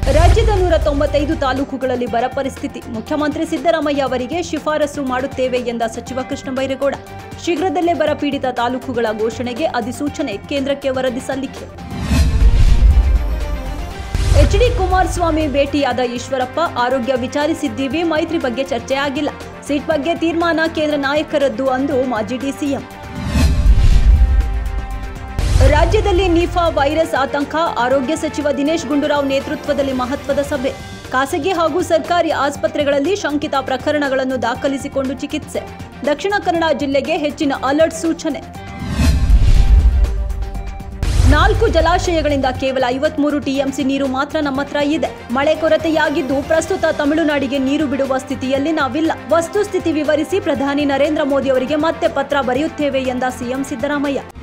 ರಾಜ್ಯದ ನೂರ ತೊಂಬತ್ತೈದು ತಾಲೂಕುಗಳಲ್ಲಿ ಬರ ಪರಿಸ್ಥಿತಿ ಮುಖ್ಯಮಂತ್ರಿ ಸಿದ್ದರಾಮಯ್ಯ ಅವರಿಗೆ ಶಿಫಾರಸು ಮಾಡುತ್ತೇವೆ ಎಂದ ಸಚಿವ ಕೃಷ್ಣ ಬೈರೇಗೌಡ ಶೀಘ್ರದಲ್ಲೇ ಬರ ಪೀಡಿತ ತಾಲೂಕುಗಳ ಘೋಷಣೆಗೆ ಅಧಿಸೂಚನೆ ಕೇಂದ್ರಕ್ಕೆ ವರದಿ ಸಲ್ಲಿಕೆ ಎಚ್ ಡಿ ಕುಮಾರಸ್ವಾಮಿ ಭೇಟಿಯಾದ ಈಶ್ವರಪ್ಪ ಆರೋಗ್ಯ ವಿಚಾರಿಸಿದ್ದೀವಿ ಮೈತ್ರಿ ಬಗ್ಗೆ ಚರ್ಚೆ ಆಗಿಲ್ಲ ಸೀಟ್ ಬಗ್ಗೆ ತೀರ್ಮಾನ ಕೇಂದ್ರ ನಾಯಕರದ್ದು ಅಂದು ಮಾಜಿ ಡಿಸಿಎಂ ರಾಜ್ಯದಲ್ಲಿ ನಿಫಾ ವೈರಸ್ ಆತಂಕ ಆರೋಗ್ಯ ಸಚಿವ ದಿನೇಶ್ ಗುಂಡೂರಾವ್ ನೇತೃತ್ವದಲ್ಲಿ ಮಹತ್ವದ ಸಭೆ ಖಾಸಗಿ ಹಾಗೂ ಸರ್ಕಾರಿ ಆಸ್ಪತ್ರೆಗಳಲ್ಲಿ ಶಂಕಿತ ಪ್ರಕರಣಗಳನ್ನು ದಾಖಲಿಸಿಕೊಂಡು ಚಿಕಿತ್ಸೆ ದಕ್ಷಿಣ ಕನ್ನಡ ಜಿಲ್ಲೆಗೆ ಹೆಚ್ಚಿನ ಅಲರ್ಟ್ ಸೂಚನೆ ನಾಲ್ಕು ಜಲಾಶಯಗಳಿಂದ ಕೇವಲ ಐವತ್ಮೂರು ಟಿಎಂಸಿ ನೀರು ಮಾತ್ರ ನಮ್ಮ ಹತ್ರ ಇದೆ ಮಳೆ ಕೊರತೆಯಾಗಿದ್ದು ಪ್ರಸ್ತುತ ತಮಿಳುನಾಡಿಗೆ ನೀರು ಬಿಡುವ ಸ್ಥಿತಿಯಲ್ಲಿ ನಾವಿಲ್ಲ ವಸ್ತುಸ್ಥಿತಿ ವಿವರಿಸಿ ಪ್ರಧಾನಿ ನರೇಂದ್ರ ಮೋದಿ ಅವರಿಗೆ ಮತ್ತೆ ಪತ್ರ ಬರೆಯುತ್ತೇವೆ ಎಂದ ಸಿಎಂ ಸಿದ್ದರಾಮಯ್ಯ